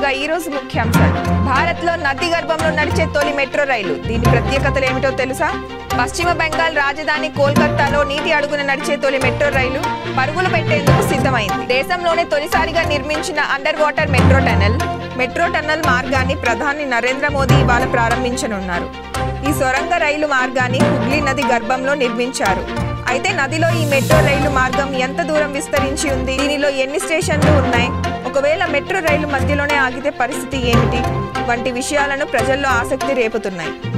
ముందుగా ఈ రోజు ముఖ్యాంశాలు భారత్ లో నది గర్భంలో నడిచే తొలి మెట్రో రైలు దీని ప్రత్యేకతలు ఏమిటో తెలుసా పశ్చిమ బెంగాల్ రాజధాని కోల్కతాలో నీటి అడుగున నడిచే తొలి మెట్రో రైలు పరుగులు పెట్టేందుకు సిద్ధమైంది దేశంలోనే తొలిసారిగా నిర్మించిన under water metro tunnel metro tunnel మార్గాన్ని ప్రధాని నరేంద్ర మోదీ ఇవాళ ప్రారంభించనున్నారు ఈ సొరంగ రైలు మార్గాన్ని హుగ్లీ నది గర్భంలో నిర్మించారు అయితే నదిలో ఈ మెట్రో రైలు మార్గం ఎంత దూరం విస్తరించి ఉంది దీనిలో ఎన్ని స్టేషన్లు ఉన్నాయి ఒకవేళ మెట్రో రైలు మధ్యలోనే ఆగితే పరిస్థితి ఏమిటి వంటి విషయాలను ప్రజల్లో ఆసక్తి రేపుతున్నాయి